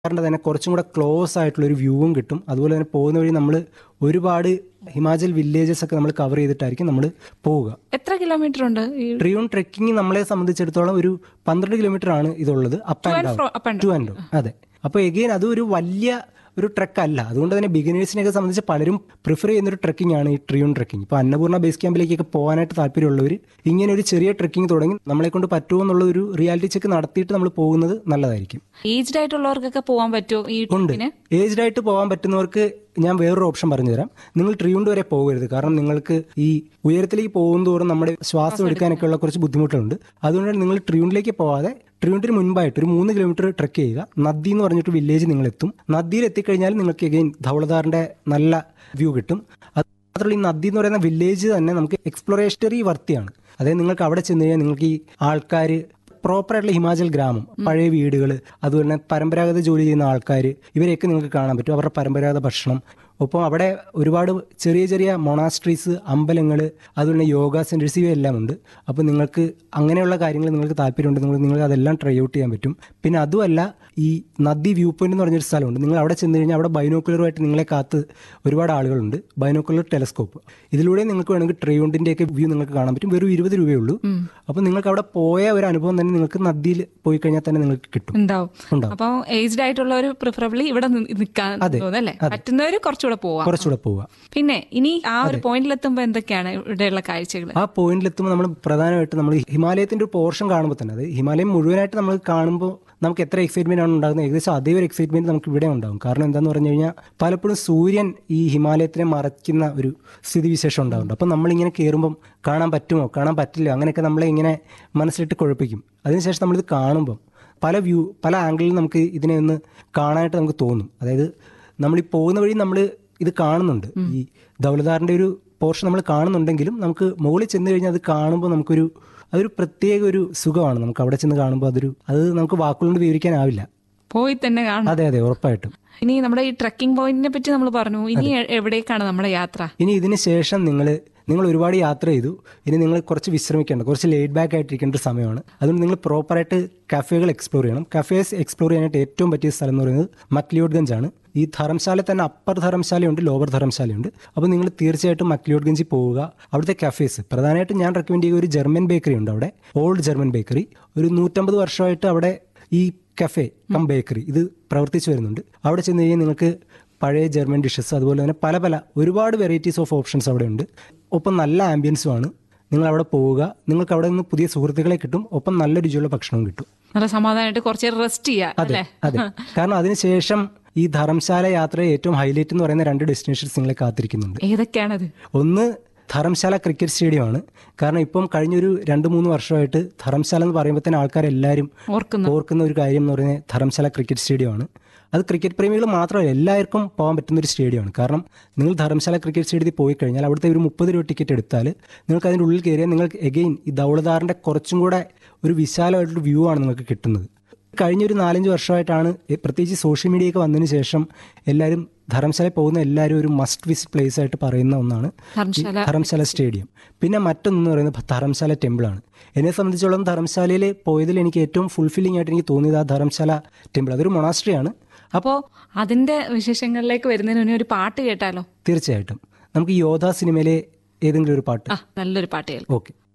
ധവളധാറിന്റെ തന്നെ കുറച്ചും കൂടെ ക്ലോസ് ആയിട്ടുള്ള ഒരു വ്യൂവും കിട്ടും അതുപോലെ തന്നെ പോകുന്ന വഴി നമ്മൾ ഒരുപാട് ഹിമാചൽ വില്ലേജസ് ഒക്കെ നമ്മൾ കവർ ചെയ്തിട്ടായിരിക്കും നമ്മൾ പോവുക എത്ര കിലോമീറ്റർ ഉണ്ട് ഈ ട്രിയോൺ ട്രെക്കിംഗ് നമ്മളെ സംബന്ധിച്ചിടത്തോളം ഒരു പന്ത്രണ്ട് കിലോമീറ്റർ ആണ് ഇതുള്ളത് up and and fro- up and down to and down അതെ അപ്പോൾ എഗെയിൻ അത് ഒരു വലിയ ഒരു ട്രക്ക് അല്ല അതുകൊണ്ട് തന്നെ ബിഗിനേഴ്സിനെയൊക്കെ സംബന്ധിച്ച് പലരും പ്രിഫർ ചെയ്യുന്ന ഒരു ട്രക്കിംഗ് ആണ് ഈ ട്രിയോൺ ട്രക്കിംഗ് ഇപ്പോൾ അന്നപൂർണ്ണ ബേസ് ക്യാമ്പിലേക്കൊക്കെ പോകാനായിട്ട് താല്പര്യമുള്ളവർ ഇങ്ങനെ ഒരു ചെറിയ ട്രക്കിംഗ് തുടങ്ങി നമ്മളെ കൊണ്ട് പറ്റുമോ എന്നുള്ള ഒരു റിയാലിറ്റി ചെക്ക് നടത്തിയിട്ട് നമ്മൾ പോകുന്നത് നല്ലതായിരിക്കും ഏജ്ഡ് ആയിട്ടുള്ളവർക്കൊക്കെ പോകാൻ പറ്റുമോ ഈ ഉണ്ട് ട്രിപ്പിന് ഏജ്ഡ് ആയിട്ട് പോകാൻ പറ്റുന്നവർക്ക് ഞാൻ വേറൊരു ഓപ്ഷൻ പറഞ്ഞു തരാം നിങ്ങൾ ട്രിയുണ്ട് വരെ പോകരുത് കാരണം നിങ്ങൾക്ക് ഈ ഉയരത്തിലേക്ക് പോകും തോറും നമ്മുടെ ശ്വാസം എടുക്കാനൊക്കെ ഉള്ള കുറച്ച് ബുദ്ധിമുട്ടുണ്ട് അതുകൊണ്ട് നിങ്ങൾ ട്രിയുണ്ടിലേക്ക് പോവാതെ ട്രിയുണ്ടിന് മുൻപായിട്ട് ഒരു മൂന്ന് കിലോമീറ്റർ ട്രക്ക് ചെയ്യുക നദി എന്ന് പറഞ്ഞിട്ട് വില്ലേജ് നിങ്ങൾ എത്തും നദിയിൽ എത്തിക്കഴിഞ്ഞാൽ നിങ്ങൾക്ക് എഗെയിൻ ധവളധാറിന്റെ നല്ല വ്യൂ കിട്ടും അത് മാത്രമല്ല ഈ നദി എന്ന് പറയുന്ന വില്ലേജ് തന്നെ നമുക്ക് എക്സ്പ്ലോറേഷണറി വർത്തിയാണ് അതായത് നിങ്ങൾക്ക് അവിടെ ചെന്ന് കഴിഞ്ഞാൽ നിങ്ങൾക്ക് ഈ ആൾക്കാർ പ്രോപ്പറായിട്ടുള്ള ഹിമാചൽ ഗ്രാമം പഴയ വീടുകൾ അതുപോലെ തന്നെ പരമ്പരാഗത ജോലി ചെയ്യുന്ന ആൾക്കാർ ഇവരെയൊക്കെ നിങ്ങൾക്ക് കാണാൻ പറ്റും അവരുടെ പരമ്പരാഗത ഭക്ഷണം ഒപ്പം അവിടെ ഒരുപാട് ചെറിയ ചെറിയ മൊണാസ്ട്രീസ് അമ്പലങ്ങൾ അതുപോലെ തന്നെ യോഗ സെൻറ്റേഴ്സ് ഇവയെല്ലാം ഉണ്ട് അപ്പോൾ നിങ്ങൾക്ക് അങ്ങനെയുള്ള കാര്യങ്ങൾ നിങ്ങൾക്ക് താല്പര്യമുണ്ട് നിങ്ങൾ നിങ്ങൾക്ക് അതെല്ലാം ട്രൈ ഔട്ട് ചെയ്യാൻ പറ്റും പിന്നെ അതുമല്ല ഈ നദി വ്യൂ പോയിന്റ് എന്ന് പറഞ്ഞൊരു സ്ഥലമുണ്ട് നിങ്ങൾ അവിടെ ചെന്ന് കഴിഞ്ഞാൽ അവിടെ ബൈനോക്കുലറുമായിട്ട് നിങ്ങളെ കാത്ത് ഒരുപാട് ആളുകളുണ്ട് ബൈനോക്കുലർ ടെലസ്കോപ്പ് ഇതിലൂടെ നിങ്ങൾക്ക് വേണമെങ്കിൽ ട്രെയോണ്ടിൻ്റെയൊക്കെ വ്യൂ നിങ്ങൾക്ക് കാണാൻ പറ്റും വെറും ഇരുപത് രൂപയേ ഉള്ളൂ അപ്പോൾ നിങ്ങൾക്ക് അവിടെ പോയ ഒരു അനുഭവം തന്നെ നിങ്ങൾക്ക് നദിയിൽ പോയി കഴിഞ്ഞാൽ തന്നെ നിങ്ങൾക്ക് കിട്ടും ഉണ്ടാവും ഉണ്ടാവും. അപ്പൊ ഏജ്ഡ് ആയിട്ടുള്ളവർ പ്രിഫറബിളി ഇവിടെ നി- നിൽക്കാൻ തോന്നുന്നല്ലേ പറ്റുന്നവർ കുറച്ചുകൂടെ പോവാം കുറച്ചുകൂടെ പോവുക പിന്നെ ഇനി ആ ഒരു പോയിന്റിൽ എത്തുമ്പോ എന്തൊക്കെയാണ് ഇവിടെയുള്ള കാഴ്ചകൾ ആ പോയിന്റിലെത്തുമ്പോൾ നമ്മൾ പ്രധാനമായിട്ടും നമ്മൾ ഹിമാലയത്തിന്റെ ഒരു പോർഷൻ കാണുമ്പോൾ തന്നെ അത് ഹിമാലയം മുഴുവനായിട്ട് നമ്മൾ കാണുമ്പോൾ നമുക്ക് എത്ര എക്സൈറ്റ്മെന്റ് ആണ് ഉണ്ടാകുന്നത് ഏകദേശം അതേ ഒരു എക്സൈറ്റ്മെന്റ് നമുക്ക് ഇവിടെ ഉണ്ടാകും കാരണം എന്താന്ന് പറഞ്ഞു കഴിഞ്ഞാൽ പലപ്പോഴും സൂര്യൻ ഈ ഹിമാലയത്തിനെ മറയ്ക്കുന്ന ഒരു സ്ഥിതിവിശേഷം ഉണ്ടാകുന്നുണ്ട് അപ്പം നമ്മളിങ്ങനെ കയറുമ്പം കാണാൻ പറ്റുമോ കാണാൻ പറ്റില്ല അങ്ങനെയൊക്കെ നമ്മളെ ഇങ്ങനെ മനസ്സിലിട്ട് കുഴപ്പിക്കും അതിനുശേഷം നമ്മളിത് കാണുമ്പം പല വ്യൂ പല ആംഗിളിൽ നമുക്ക് ഇതിനെ ഒന്ന് കാണാനായിട്ട് നമുക്ക് തോന്നും അതായത് നമ്മൾ ഈ പോകുന്ന വഴി നമ്മൾ ഇത് കാണുന്നുണ്ട് ഈ ദൗലദാറിന്റെ ഒരു പോർഷൻ നമ്മൾ കാണുന്നുണ്ടെങ്കിലും നമുക്ക് മുകളിൽ ചെന്ന് കഴിഞ്ഞാൽ അത് കാണുമ്പോൾ നമുക്കൊരു അതൊരു പ്രത്യേക ഒരു സുഖമാണ് നമുക്ക് അവിടെ ചെന്ന് കാണുമ്പോൾ അതൊരു അത് നമുക്ക് വാക്കുകൊണ്ട് വിവരിക്കാനാവില്ല പോയി തന്നെ കാണാം അതെ അതെ ഉറപ്പായിട്ടും ഇനി നമ്മുടെ ഈ ട്രക്കിംഗ് പോയിന്റിനെ പറ്റി നമ്മൾ പറഞ്ഞു ഇനി എ- എവിടേക്കാണ് നമ്മുടെ യാത്ര ഇനി ഇതിന് ശേഷം നിങ്ങൾ നിങ്ങൾ ഒരുപാട് യാത്ര ചെയ്തു ഇനി നിങ്ങൾ കുറച്ച് വിശ്രമിക്കേണ്ട കുറച്ച് ലെയ്ഡ് ബാക്ക് ആയിട്ടിരിക്കേണ്ട ഒരു സമയമാണ് അതുകൊണ്ട് നിങ്ങൾ പ്രോപ്പറായിട്ട് കഫേകൾ എക്സ്പ്ലോർ ചെയ്യണം കഫേസ് എക്സ്പ്ലോർ ചെയ്യാനായിട്ട് ഏറ്റവും പറ്റിയ സ്ഥലം എന്ന് പറയുന്നത് മക്ലിയോഡ്ഗഞ്ച് ആണ് ഈ ധർമ്മശാല തന്നെ അപ്പർ ധർമ്മശാലയുണ്ട് ലോവർ ധർമ്മശാലയുണ്ട് അപ്പോൾ നിങ്ങൾ തീർച്ചയായിട്ടും മക്ലിയോഡ്ഗഞ്ചിൽ പോവുക അവിടുത്തെ കഫേസ് പ്രധാനമായിട്ടും ഞാൻ റെക്കമെൻഡ് ചെയ്യുക ഒരു ജർമ്മൻ ബേക്കറി ഉണ്ട് അവിടെ ഓൾഡ് ജർമ്മൻ ബേക്കറി ഒരു നൂറ്റമ്പത് വർഷമായിട്ട് അവിടെ ഈ കഫേ കം ബേക്കറി ഇത് പ്രവർത്തിച്ചു വരുന്നുണ്ട് അവിടെ ചെന്ന് കഴിഞ്ഞാൽ നിങ്ങൾക്ക് പഴയ ജർമ്മൻ ഡിഷസ് അതുപോലെ തന്നെ പല പല ഒരുപാട് വെറൈറ്റീസ് ഓഫ് ഓപ്ഷൻസ് അവിടെ ഉണ്ട് ഒപ്പം നല്ല ആംബിയൻസും ആണ് നിങ്ങൾ അവിടെ പോവുക നിങ്ങൾക്ക് അവിടെ നിന്ന് പുതിയ സുഹൃത്തുക്കളെ കിട്ടും ഒപ്പം നല്ല രുചിയുള്ള ഭക്ഷണവും കിട്ടും നല്ല സമാധാനമായിട്ട് കുറച്ച് റെസ്റ്റ് ചെയ്യാം അല്ലേ അതെ കാരണം അതിനുശേഷം ഈ ധർമ്മശാല യാത്രയെ ഏറ്റവും ഹൈലൈറ്റ് എന്ന് പറയുന്ന രണ്ട് ഡെസ്റ്റിനേഷൻസ് നിങ്ങളെ കാത്തിരിക്കുന്നുണ്ട് ഏതൊക്കെയാണത് ഒന്ന് ധർമ്മശാല ക്രിക്കറ്റ് സ്റ്റേഡിയമാണ് കാരണം ഇപ്പം കഴിഞ്ഞൊരു രണ്ട് മൂന്ന് വർഷമായിട്ട് ധർമ്മശാല എന്ന് പറയുമ്പോൾ തന്നെ ആൾക്കാരെല്ലാവരും ഓർക്കുന്നു ഓർക്കുന്ന ഒരു കാര്യം എന്ന് പറയുന്നത് ധർമ്മശാല ക്രിക്കറ്റ് സ്റ്റേഡിയമാണ് അത് ക്രിക്കറ്റ് പ്രേമികൾ മാത്രമല്ല എല്ലാവർക്കും പോകാൻ പറ്റുന്ന ഒരു സ്റ്റേഡിയമാണ് കാരണം നിങ്ങൾ ധർമ്മശാല ക്രിക്കറ്റ് സ്റ്റേഡിയത്തിൽ പോയി കഴിഞ്ഞാൽ അവിടുത്തെ ഒരു മുപ്പത് രൂപ ടിക്കറ്റ് എടുത്താൽ നിങ്ങൾക്ക് അതിൻ്റെ ഉള്ളിൽ കയറിയാൽ നിങ്ങൾക്ക് എഗെയിൻ ഈ ദൗളദാറിൻ്റെ കുറച്ചും കൂടെ ഒരു വിശാലമായിട്ടുള്ള വ്യൂ ആണ് നിങ്ങൾക്ക് കിട്ടുന്നത് കഴിഞ്ഞൊരു നാലഞ്ച് വർഷമായിട്ടാണ് എ- പ്രത്യേകിച്ച് സോഷ്യൽ മീഡിയ ഒക്കെ വന്നതിന് ശേഷം എല്ലാവരും ധർമ്മശാലയിൽ പോകുന്ന എല്ലാവരും ഒരു മസ്റ്റ് വിസിറ്റ് പ്ലേസ് ആയിട്ട് പറയുന്ന ഒന്നാണ് ഈ ധർമ്മശാല ധർമ്മശാല സ്റ്റേഡിയം പിന്നെ മറ്റൊന്നെന്ന് പറയുന്നത് ധർമ്മശാല ടെമ്പിളാണ് എന്നെ സംബന്ധിച്ചോളം ധർമ്മശാലയിൽ പോയതിൽ എനിക്ക് ഏറ്റവും ഫുൾഫില്ലിംഗ് ആയിട്ട് എനിക്ക് തോന്നിയത് ആ ധർമ്മശാല ടെമ്പിൾ അതൊരു മൊണാസ്ട്രിയാണ് അപ്പോ അതിന്റെ വിശേഷങ്ങളിലേക്ക് വരുന്നതിന് മുന്നേ ഒരു പാട്ട് കേട്ടാലോ തീർച്ചയായിട്ടും നമുക്ക് ഈ യോധ സിനിമയിലെ ഏതെങ്കിലും ഒരു പാട്ട് ആ നല്ലൊരു പാട്ട് കേൾക്കാം ഓക്കെ